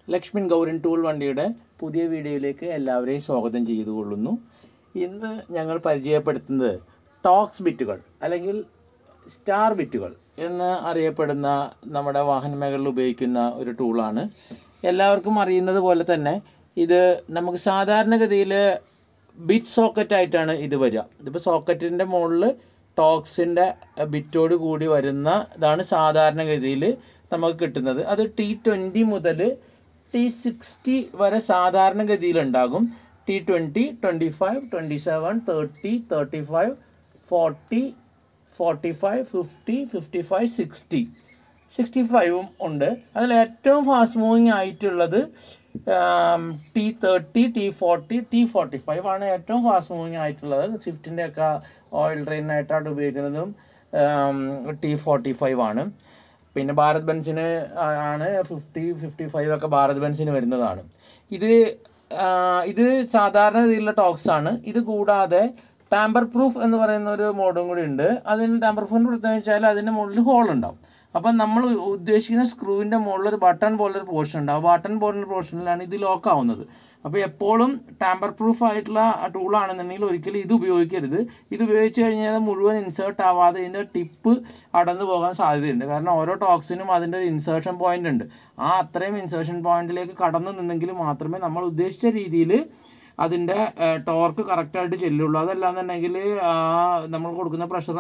Lakshman ഗൗരൻ tool വണ്ടിയുടെ പുതിയ വീഡിയോയിലേക്ക് എല്ലാവരെയും സ്വാഗതം ചെയ്തു കൊള്ളുന്നു ഇന്ന് ഞങ്ങൾ പരിചയപ്പെടുത്തുന്നത് ടോക്സ് ബിറ്റുകൾ അല്ലെങ്കിൽ സ്റ്റാർ ബിറ്റുകൾ എന്ന് അറിയപ്പെടുന്ന നമ്മുടെ വാഹന മേഖലയിൽ ഉപയോഗിക്കുന്ന ഒരു ടൂളാണ് എല്ലാവർക്കും അറിയുന്നത് പോലെ തന്നെ ഇത് നമുക്ക് സാധാരണഗതിയിൽ ബിറ്റ് സോക്കറ്റ് ആയിട്ടാണ് ഇത് വരിക ഇതിപ്പോൾ സോക്കറ്റിൻ്റെ മുകളിൽ ടോക്സിൻ്റെ ബിറ്റോട് കൂടി വരുന്ന ഇതാണ് സാധാരണഗതിയിൽ നമുക്ക് കിട്ടുന്നത് അത് ടി ട്വൻറ്റി മുതൽ ടി സിക്സ്റ്റി വരെ സാധാരണഗതിയിൽ ഉണ്ടാകും T twenty twenty five twenty seven thirty thirty five forty forty five fifty fifty five sixty sixty ഫൈവും ഉണ്ട് അതിൽ ഏറ്റവും ഫാസ്റ്റ് മൂവിങ് ആയിട്ടുള്ളത് T thirty T forty T forty five ആണ് ഏറ്റവും ഫാസ്റ്റ് മൂവിങ് ആയിട്ടുള്ളത് സ്വിഫ്റ്റിൻ്റെ ഒക്കെ ഓയിൽ ട്രെയിനായിട്ടാണ് ഉപയോഗിക്കുന്നതും ടി ഫോർട്ടി ഫൈവ് ആണ് പിന്നെ ഭാരത് ബെൻസിന് ആണ് ഫിഫ്റ്റി ഫിഫ്റ്റി ഫൈവ് ഒക്കെ ഭാരത് ബെൻസിന് വരുന്നതാണ് ഇത് ആ, ഇത് സാധാരണ രീതിയിലുള്ള ടോക്സ് ആണ് ഇത് കൂടാതെ ടാമ്പർ പ്രൂഫ് എന്ന് പറയുന്ന ഒരു മോഡും കൂടി ഉണ്ട് അതിന് ടാമ്പർ പ്രൂഫിൻ്റെ പ്രത്യേകത വെച്ചാൽ അതിൻ്റെ മുകളിൽ ഹോൾ ഉണ്ടാവും അപ്പം നമ്മൾ ഉദ്ദേശിക്കുന്ന സ്ക്രൂവിൻ്റെ മുകളിൽ ഒരു ബട്ടൺ പോലൊരു പോർഷൻ ഉണ്ട് ആ ബട്ടൺ പോലുള്ള പോർഷനിലാണ് ഇത് ലോക്ക് ആവുന്നത് അപ്പോൾ എപ്പോഴും ടാമ്പർ പ്രൂഫ് ആയിട്ടുള്ള ടൂൾ ആണെന്നുണ്ടെങ്കിൽ ഒരിക്കലും ഇത് ഉപയോഗിക്കരുത് ഇത് ഉപയോഗിച്ച് കഴിഞ്ഞാൽ മുഴുവൻ ഇൻസേർട്ട് ആവാതെ ഇതിൻ്റെ ടിപ്പ് അടന്നു പോകാൻ സാധ്യതയുണ്ട് കാരണം ഓരോ ടോക്സിനും അതിൻ്റെ ഒരു ഇൻസേർഷൻ പോയിന്റ് ഉണ്ട് ആ അത്രയും ഇൻസേർഷൻ പോയിന്റിലേക്ക് കടന്നു നിന്നെങ്കിൽ മാത്രമേ നമ്മൾ ഉദ്ദേശിച്ച രീതിയിൽ അതിൻ്റെ ടോർക്ക് കറക്റ്റായിട്ട് ചെല്ലുള്ളൂ അതല്ലാന്നുണ്ടെങ്കിൽ നമ്മൾ കൊടുക്കുന്ന പ്രഷർ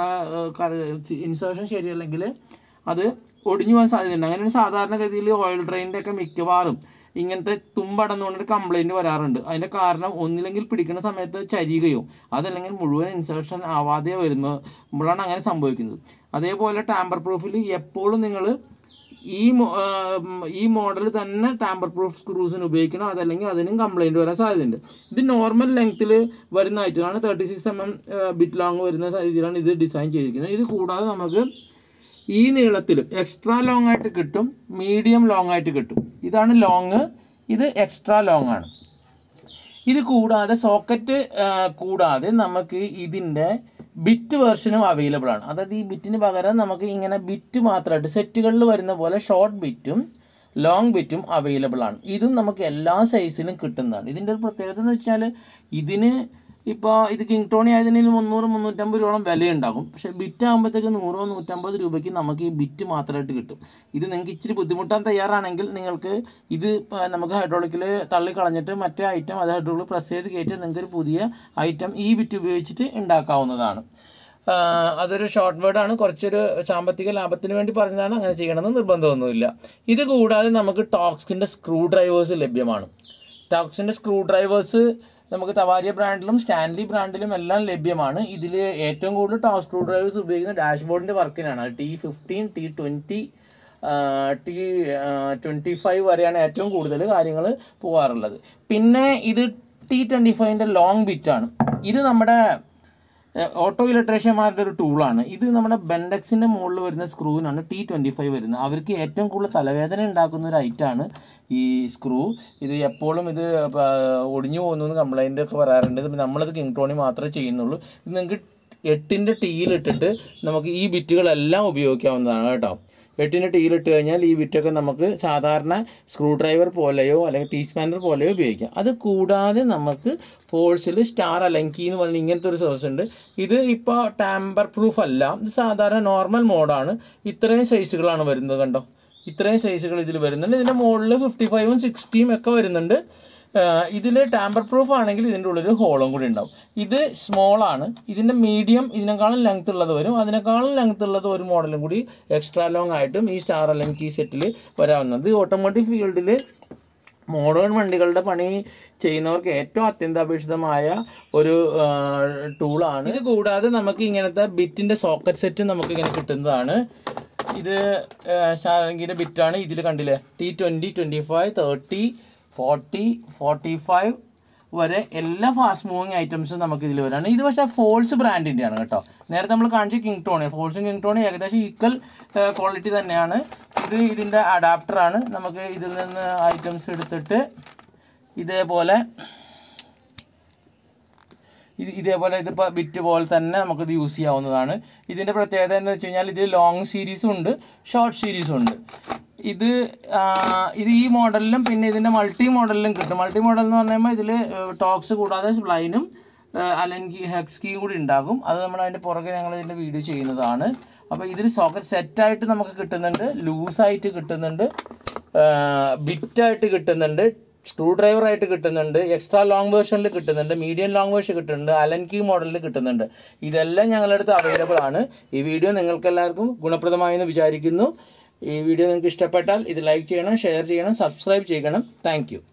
ഇൻസേർഷൻ ശരിയല്ലെങ്കിൽ അത് ഒടിഞ്ഞു പോകാൻ സാധ്യതയുണ്ട് അങ്ങനെ സാധാരണഗതിയിൽ ഓയിൽ ഡ്രെയിനിൻ്റെ ഒക്കെ മിക്കവാറും ഇങ്ങനത്തെ തുമ്പടന്നുകൊണ്ടൊരു കംപ്ലൈൻറ്റ് വരാറുണ്ട് അതിൻ്റെ കാരണം ഒന്നില്ലെങ്കിൽ പിടിക്കുന്ന സമയത്ത് ചരിയുകയോ അതല്ലെങ്കിൽ മുഴുവൻ ഇൻസേർഷൻ ആവാതെ വരുമ്പോഴാണ് അങ്ങനെ സംഭവിക്കുന്നത് അതേപോലെ ടാമ്പർ പ്രൂഫിൽ എപ്പോഴും നിങ്ങൾ ഈ മോ- ആ, ഉം, ഈ മോഡൽ തന്നെ ടാമ്പർ പ്രൂഫ് സ്ക്രൂസിന് ഉപയോഗിക്കണം അതല്ലെങ്കിൽ അതിനും കംപ്ലൈൻറ്റ് വരാൻ സാധ്യതയുണ്ട് ഇത് നോർമൽ ലെങ്ത്തിൽ വരുന്ന ഐറ്റമാണ് thirty six M M bit long വരുന്ന രീതിയിലാണ് ഇത് ഡിസൈൻ ചെയ്തിരിക്കുന്നത് ഇത് കൂടാതെ നമുക്ക് ഈ നീളത്തിലും എക്സ്ട്രാ ലോങ് ആയിട്ട് കിട്ടും മീഡിയം ലോങ് ആയിട്ട് കിട്ടും ഇതാണ് ലോങ് ഇത് എക്സ്ട്രാ ലോങ് ആണ് ഇത് കൂടാതെ സോക്കറ്റ് കൂടാതെ നമുക്ക് ഇതിൻ്റെ ബിറ്റ് വേർഷനും അവൈലബിൾ ആണ് അതായത് ഈ ബിറ്റിന് പകരം നമുക്ക് ഇങ്ങനെ ബിറ്റ് മാത്രമായിട്ട് സെറ്റുകളിൽ വരുന്ന പോലെ ഷോർട്ട് ബിറ്റും ലോങ് ബിറ്റും അവൈലബിൾ ആണ് ഇതും നമുക്ക് എല്ലാ സൈസിലും കിട്ടുന്നതാണ് ഇതിൻ്റെ ഒരു പ്രത്യേകത എന്ന് വെച്ചാൽ ഇതിന് ഇപ്പോൾ ഇത് കിങ് ടോണി ആയതിന് മുന്നൂറ് മുന്നൂറ്റമ്പത് രൂപയോളം വിലയുണ്ടാകും പക്ഷേ ബിറ്റ് ആകുമ്പോഴത്തേക്ക് നൂറോ നൂറ്റമ്പത് രൂപയ്ക്ക് നമുക്ക് ഈ ബിറ്റ് മാത്രമായിട്ട് കിട്ടും ഇത് നിങ്ങൾക്ക് ഇച്ചിരി ബുദ്ധിമുട്ടാൻ തയ്യാറാണെങ്കിൽ നിങ്ങൾക്ക് ഇത് പ- നമുക്ക് ഹൈഡ്രോളിക്കിൽ തള്ളിക്കളഞ്ഞിട്ട് മറ്റേ ഐറ്റം അത് ഹൈഡ്രോളിക് പ്രസ് ചെയ്ത് കയറ്റി നിങ്ങൾക്ക് ഒരു പുതിയ ഐറ്റം ഈ ബിറ്റ് ഉപയോഗിച്ചിട്ട് ഉണ്ടാക്കാവുന്നതാണ് ആ, അതൊരു ഷോർട്ട് വേർഡാണ് കുറച്ചൊരു സാമ്പത്തിക ലാഭത്തിന് വേണ്ടി പറഞ്ഞതാണ് അങ്ങനെ ചെയ്യണമെന്ന് നിർബന്ധമൊന്നുമില്ല ഇത് കൂടാതെ നമുക്ക് ടോക്സിൻ്റെ സ്ക്രൂ ഡ്രൈവേഴ്സ് ലഭ്യമാണ് ടോക്സിൻ്റെ സ്ക്രൂ ഡ്രൈവേഴ്സ് നമുക്ക് തവാരിയ ബ്രാൻഡിലും സ്റ്റാൻലി ബ്രാൻഡിലും എല്ലാം ലഭ്യമാണ് ഇതിൽ ഏറ്റവും കൂടുതൽ ടോപ്പ് സ്ക്രൂ ഡ്രൈവേഴ്സ് ഉപയോഗിക്കുന്ന ഡാഷ്ബോർഡിൻ്റെ വർക്കിനാണ് T fifteen T twenty T twenty five വരെയാണ് ഏറ്റവും കൂടുതൽ കാര്യങ്ങൾ പോകാറുള്ളത് പിന്നെ ഇത് ടി ട്വൻറ്റി ഫൈവിൻ്റെ ലോങ് ബിറ്റാണ് ഇത് നമ്മുടെ ഓട്ടോ ഇലക്ട്രീഷ്യന്മാരുടെ ഒരു ടൂളാണ് ഇത് നമ്മുടെ ബെൻഡെക്സിൻ്റെ മുകളിൽ വരുന്ന സ്ക്രൂവിനാണ് ടി ട്വൻറ്റി ഫൈവ് വരുന്നത് അവർക്ക് ഏറ്റവും കൂടുതൽ തലവേദന ഉണ്ടാക്കുന്ന ഒരു ഐറ്റാണ് ഈ സ്ക്രൂ ഇത് എപ്പോഴും ഇത് പ- ഒടിഞ്ഞു പോകുന്നു എന്ന് കംപ്ലൈൻ്റ് ഒക്കെ പറയാറുണ്ട് ഇത് നമ്മളത് കിങ് ടോണി മാത്രമേ ചെയ്യുന്നുള്ളൂ ഇത് നിങ്ങൾക്ക് എട്ടിൻ്റെ ടീയിലിട്ടിട്ട് നമുക്ക് ഈ ബിറ്റുകളെല്ലാം ഉപയോഗിക്കാവുന്നതാണ് കേട്ടോ എട്ടിൻ്റെ ടീയിലിട്ട് കഴിഞ്ഞാൽ ഈ ബിറ്റൊക്കെ നമുക്ക് സാധാരണ സ്ക്രൂ ഡ്രൈവർ പോലെയോ അല്ലെങ്കിൽ ടീ സ്പാനർ പോലെയോ ഉപയോഗിക്കാം അത് കൂടാതെ നമുക്ക് ഫോഴ്സിൽ സ്റ്റാർ അലങ്കി എന്ന് പറയുന്ന ഇങ്ങനത്തെ ഒരു സോഴ്സ് ഉണ്ട് ഇത് ഇപ്പോൾ ടാമ്പർ പ്രൂഫ് അല്ല ഇത് സാധാരണ നോർമൽ മോഡാണ് ഇത്രയും സൈസുകളാണ് വരുന്നത് കണ്ടോ ഇത്രയും സൈസുകൾ ഇതിൽ വരുന്നുണ്ട് ഇതിൻ്റെ മുകളിൽ ഫിഫ്റ്റി ഫൈവും സിക്സ്റ്റിയും ഒക്കെ വരുന്നുണ്ട് ഇതിൽ ടാമ്പർ പ്രൂഫ് ആണെങ്കിൽ ഇതിൻ്റെ ഉള്ളിൽ ഹോളും കൂടി ഉണ്ടാവും ഇത് സ്മോൾ ആണ് ഇതിൻ്റെ മീഡിയം ഇതിനേക്കാളും ലെങ്ത് ഉള്ളത് വരും അതിനേക്കാളും ലെങ്ത് ഉള്ളത് ഒരു മോഡലും കൂടി എക്സ്ട്രാ ലോങ് ആയിട്ടും ഈ സ്റ്റാർ അല്ലെങ്കിൽ ഈ സെറ്റിൽ വരാവുന്നത് ഓട്ടോമോട്ടീവ് ഫീൽഡിൽ മോഡേൺ വണ്ടികളുടെ പണി ചെയ്യുന്നവർക്ക് ഏറ്റവും അത്യന്താപേക്ഷിതമായ ഒരു ടൂളാണ് ഇത് കൂടാതെ നമുക്ക് ഇങ്ങനത്തെ ബിറ്റിൻ്റെ സോക്കറ്റ് സെറ്റ് നമുക്ക് ഇങ്ങനെ കിട്ടുന്നതാണ് ഇത് ഷാരങ്കിൻ്റെ ബിറ്റാണ് ഇതിൽ കണ്ടില്ലേ T twenty twenty five thirty forty forty five വരെ എല്ലാ ഫാസ്റ്റ് മൂവിങ് ഐറ്റംസും നമുക്ക് ഇതിൽ വരാണ് ഇത് പക്ഷേ ഫോൾസ് ബ്രാൻഡിൻ്റെ ആണ് കേട്ടോ നേരത്തെ നമ്മൾ കാണിച്ച കിങ് ടോണി ഫോൾസും കിങ് ടോണി ഏകദേശം ഈക്വൽ ക്വാളിറ്റി തന്നെയാണ് ഇത് ഇതിൻ്റെ അഡാപ്റ്ററാണ് നമുക്ക് ഇതിൽ നിന്ന് ഐറ്റംസ് എടുത്തിട്ട് ഇതേപോലെ ഇത് ഇതേപോലെ ഇതിപ്പോൾ ബിറ്റ് പോലെ തന്നെ നമുക്കിത് യൂസ് ചെയ്യാവുന്നതാണ് ഇതിൻ്റെ പ്രത്യേകത എന്ന് വെച്ച് കഴിഞ്ഞാൽ ഇത് ലോങ് സീരീസും ഉണ്ട് ഷോർട്ട് സീരീസും ഉണ്ട് ഇത് ആ, ഇത് ഈ മോഡലിലും പിന്നെ ഇതിൻ്റെ മൾട്ടി മോഡലിലും കിട്ടും മൾട്ടി മോഡൽ എന്ന് പറയുമ്പോൾ ഇതിൽ ടോക്സ് കൂടാതെ സ്പ്ലൈനും അല്ലെങ്കിൽ ഹെക്സ്കിയും കൂടി ഉണ്ടാകും അത് നമ്മൾ അതിൻ്റെ പുറകെ ഞങ്ങൾ ഇതിൻ്റെ വീഡിയോ ചെയ്യുന്നതാണ് അപ്പോൾ ഇതിൽ സോക്കറ്റ് സെറ്റായിട്ട് നമുക്ക് കിട്ടുന്നുണ്ട് ലൂസായിട്ട് കിട്ടുന്നുണ്ട് ബിറ്റായിട്ട് കിട്ടുന്നുണ്ട് സ്ക്രൂ ഡ്രൈവർ ആയിട്ട് കിട്ടുന്നുണ്ട് എക്സ്ട്രാ ലോങ് വേർഷനിൽ കിട്ടുന്നുണ്ട് മീഡിയം ലോങ് വേർഷൻ കിട്ടുന്നുണ്ട് അലൻ കീ മോഡലിൽ കിട്ടുന്നുണ്ട് ഇതെല്ലാം ഞങ്ങളുടെ അടുത്ത് അവൈലബിൾ ആണ് ഈ വീഡിയോ നിങ്ങൾക്ക് എല്ലാവർക്കും ഗുണപ്രദമായെന്ന് വിചാരിക്കുന്നു ഈ വീഡിയോ നിങ്ങൾക്ക് ഇഷ്ടപ്പെട്ടാൽ ഇത് ലൈക്ക് ചെയ്യണം ഷെയർ ചെയ്യണം സബ്സ്ക്രൈബ് ചെയ്യണം താങ്ക്